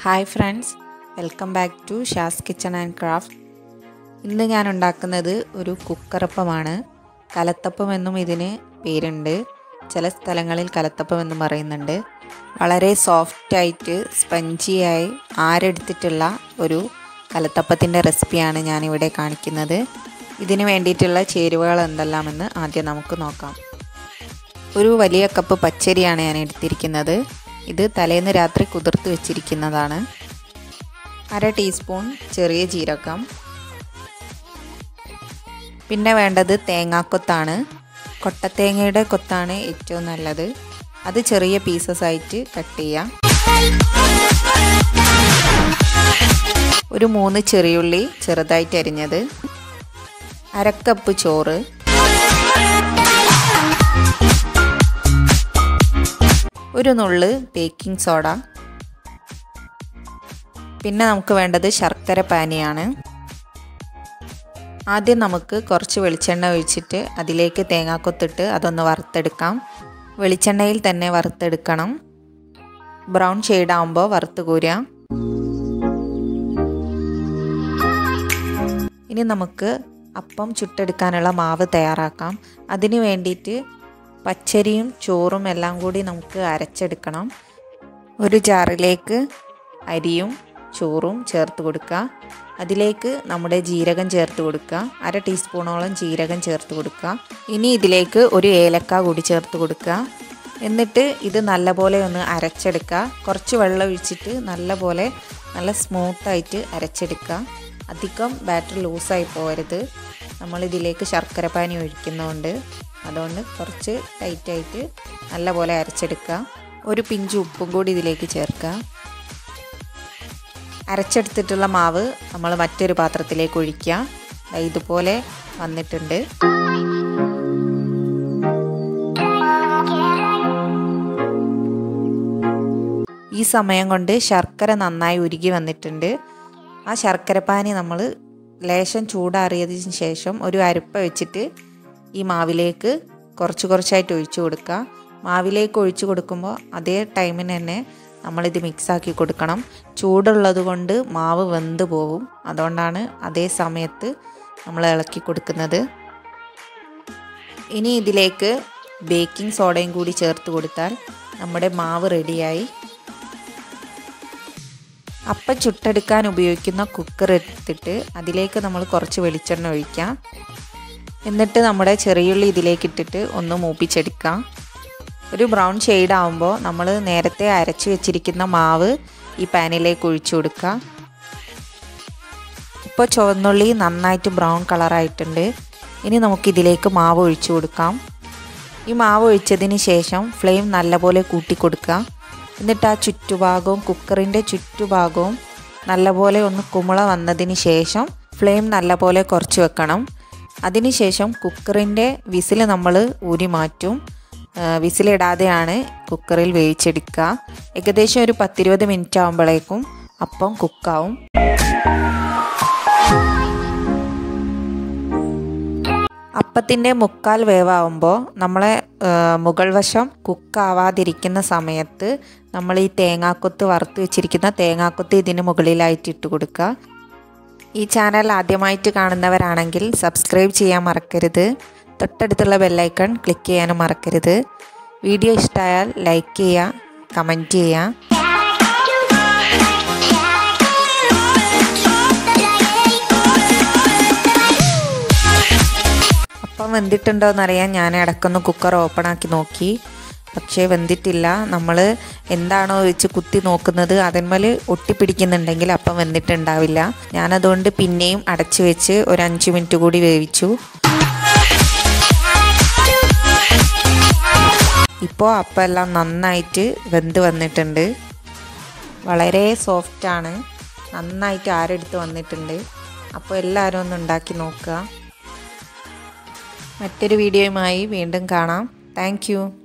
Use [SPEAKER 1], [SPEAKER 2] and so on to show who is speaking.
[SPEAKER 1] hi friends welcome back to Shaz kitchen and craft ഇന്ന് ഞാൻ ഉണ്ടാക്കുന്നത് ഒരു കുക്കറപ്പമാണ് കലത്തപ്പം എന്നും ഇതിന് പേരുണ്ട് ചില സ്ഥലങ്ങളിൽ കലത്തപ്പം എന്നും പറയുന്നുണ്ട് വളരെ സോഫ്റ്റായിട്ട് സ്പഞ്ചിയായി ആരെടുത്തിട്ടുള്ള ഒരു കലത്തപ്പത്തിൻ്റെ റെസിപ്പിയാണ് ഞാനിവിടെ കാണിക്കുന്നത് ഇതിന് വേണ്ടിയിട്ടുള്ള ചേരുവകൾ എന്തെല്ലാമെന്ന് ആദ്യം നമുക്ക് നോക്കാം ഒരു വലിയ കപ്പ് പച്ചരിയാണ് ഞാൻ എടുത്തിരിക്കുന്നത് ഇത് തലേന്ന് രാത്രി കുതിർത്ത് വെച്ചിരിക്കുന്നതാണ് അര ടീസ്പൂൺ ചെറിയ ജീരകം പിന്നെ വേണ്ടത് തേങ്ങാക്കൊത്താണ് കൊട്ടത്തേങ്ങയുടെ കൊത്താണ് ഏറ്റവും നല്ലത് അത് ചെറിയ പീസസ് ആയിട്ട് കട്ട് ചെയ്യാം ഒരു മൂന്ന് ചെറിയുള്ളി ചെറുതായിട്ട് അരിഞ്ഞത് അരക്കപ്പ് ചോറ് ഒരു നുള്ള് ബേക്കിംഗ് സോഡ പിന്നെ നമുക്ക് വേണ്ടത് ശർക്കര പാനിയാണ് ആദ്യം നമുക്ക് കുറച്ച് വെളിച്ചെണ്ണ ഒഴിച്ചിട്ട് അതിലേക്ക് തേങ്ങാക്കൊത്തിട്ട് അതൊന്ന് വറുത്തെടുക്കാം വെളിച്ചെണ്ണയിൽ തന്നെ വറുത്തെടുക്കണം ബ്രൗൺ ഷെയ്ഡാകുമ്പോൾ വറുത്ത് കോരുക ഇനി നമുക്ക് അപ്പം ചുട്ടെടുക്കാനുള്ള മാവ് തയ്യാറാക്കാം അതിന് വേണ്ടിയിട്ട് പച്ചരിയും ചോറും എല്ലാം കൂടി നമുക്ക് അരച്ചെടുക്കണം ഒരു ജാറിലേക്ക് അരിയും ചോറും ചേർത്ത് കൊടുക്കുക അതിലേക്ക് നമ്മുടെ ജീരകം ചേർത്ത് കൊടുക്കുക അര ടീസ്പൂണോളം ജീരകം ചേർത്ത് കൊടുക്കുക ഇനി ഇതിലേക്ക് ഒരു ഏലക്ക കൂടി ചേർത്ത് കൊടുക്കുക എന്നിട്ട് ഇത് നല്ലപോലെ ഒന്ന് അരച്ചെടുക്കുക കുറച്ച് വെള്ളം ഒഴിച്ചിട്ട് നല്ലപോലെ നല്ല സ്മൂത്തായിട്ട് അരച്ചെടുക്കുക അധികം ബാറ്റർ ലൂസായി പോകരുത് നമ്മളിതിലേക്ക് ശർക്കര പാനി ഒഴിക്കുന്നതുകൊണ്ട് അതുകൊണ്ട് കുറച്ച് ടൈറ്റായിട്ട് നല്ലപോലെ അരച്ചെടുക്കുക ഒരു പിഞ്ച് ഉപ്പും കൂടി ഇതിലേക്ക് ചേർക്കുക അരച്ചെടുത്തിട്ടുള്ള മാവ് നമ്മൾ മറ്റൊരു പാത്രത്തിലേക്ക് ഒഴിക്കുക ഇതുപോലെ വന്നിട്ടുണ്ട് ഈ സമയം കൊണ്ട് ശർക്കര നന്നായി ഉരുകി വന്നിട്ടുണ്ട് ആ ശർക്കരപ്പാനി നമ്മൾ ലേശം ചൂടാറിയതിന് ശേഷം ഒരു അരിപ്പ വെച്ചിട്ട് ഈ മാവിലേക്ക് കുറച്ച് കുറച്ചായിട്ട് ഒഴിച്ചു കൊടുക്കുക മാവിലേക്ക് ഒഴിച്ചു കൊടുക്കുമ്പോൾ അതേ ടൈമിന് തന്നെ നമ്മളിത് മിക്സാക്കി കൊടുക്കണം ചൂടുള്ളത് കൊണ്ട് മാവ് വെന്ത് പോവും അതുകൊണ്ടാണ് അതേ സമയത്ത് നമ്മൾ ഇളക്കി കൊടുക്കുന്നത് ഇനി ഇതിലേക്ക് ബേക്കിംഗ് സോഡയും കൂടി ചേർത്ത് കൊടുത്താൽ നമ്മുടെ മാവ് റെഡിയായി അപ്പം ചുട്ടെടുക്കാൻ ഉപയോഗിക്കുന്ന കുക്കർ എടുത്തിട്ട് അതിലേക്ക് നമ്മൾ കുറച്ച് വെളിച്ചെണ്ണ ഒഴിക്കാം എന്നിട്ട് നമ്മുടെ ചെറിയുള്ളി ഇതിലേക്ക് ഇട്ടിട്ട് ഒന്ന് മൂപ്പിച്ചെടുക്കാം ഒരു ബ്രൗൺ ഷെയ്ഡ് ആകുമ്പോൾ നമ്മൾ നേരത്തെ അരച്ച് വെച്ചിരിക്കുന്ന മാവ് ഈ പാനിലേക്ക് ഒഴിച്ചു കൊടുക്കുക ഇപ്പോൾ ചുവന്നുള്ളി നന്നായിട്ട് ബ്രൗൺ കളറായിട്ടുണ്ട് ഇനി നമുക്കിതിലേക്ക് മാവ് ഒഴിച്ചു കൊടുക്കാം ഈ മാവ് ഒഴിച്ചതിന് ശേഷം ഫ്ലെയിം നല്ലപോലെ കൂട്ടി കൊടുക്കുക എന്നിട്ട് ആ ചുറ്റുഭാഗവും കുക്കറിൻ്റെ ചുറ്റുഭാഗവും നല്ലപോലെ ഒന്ന് കുമിള വന്നതിന് ശേഷം ഫ്ലെയിം നല്ലപോലെ കുറച്ച് വെക്കണം അതിനുശേഷം കുക്കറിൻ്റെ വിസിൽ നമ്മൾ ഊരി മാറ്റും വിസിലിടാതെയാണ് കുക്കറിൽ വേവിച്ചെടുക്കുക ഏകദേശം ഒരു പത്തിരുപത് മിനിറ്റ് ആകുമ്പോഴേക്കും അപ്പം കുക്കാവും അപ്പത്തിൻ്റെ മുക്കാൽ വേവാകുമ്പോൾ നമ്മളെ മുകൾ വശം കുക്കാവാതിരിക്കുന്ന സമയത്ത് നമ്മൾ ഈ തേങ്ങാക്കൊത്ത് വറുത്ത് വെച്ചിരിക്കുന്ന തേങ്ങാക്കൊത്ത് ഇതിന് മുകളിലായിട്ട് ഇട്ട് കൊടുക്കുക ഈ ചാനൽ ആദ്യമായിട്ട് കാണുന്നവരാണെങ്കിൽ സബ്സ്ക്രൈബ് ചെയ്യാൻ മറക്കരുത് തൊട്ടടുത്തുള്ള ബെല്ലൈക്കൺ ക്ലിക്ക് ചെയ്യാനും മറക്കരുത് വീഡിയോ ഇഷ്ടമായാൽ ലൈക്ക് ചെയ്യുക കമൻറ്റ് ചെയ്യുക അപ്പം വെന്തിട്ടുണ്ടോ എന്നറിയാൻ ഞാൻ ഇടക്കൊന്ന് കുക്കർ ഓപ്പൺ ആക്കി നോക്കി പക്ഷേ വെന്തിട്ടില്ല നമ്മൾ എന്താണോ വെച്ച് കുത്തി നോക്കുന്നത് അതിന്മേൽ ഒട്ടിപ്പിടിക്കുന്നുണ്ടെങ്കിൽ അപ്പം വെന്തിട്ടുണ്ടാവില്ല ഞാനതുകൊണ്ട് പിന്നെയും അടച്ചു വെച്ച് ഒരു അഞ്ച് മിനിറ്റ് കൂടി വേവിച്ചു ഇപ്പോൾ അപ്പം എല്ലാം നന്നായിട്ട് വെന്ത് വന്നിട്ടുണ്ട് വളരെ സോഫ്റ്റാണ് നന്നായിട്ട് ആരെടുത്ത് വന്നിട്ടുണ്ട് അപ്പോൾ എല്ലാവരും ഒന്ന് ഉണ്ടാക്കി നോക്കുക മറ്റൊരു വീഡിയോയുമായി വീണ്ടും കാണാം താങ്ക്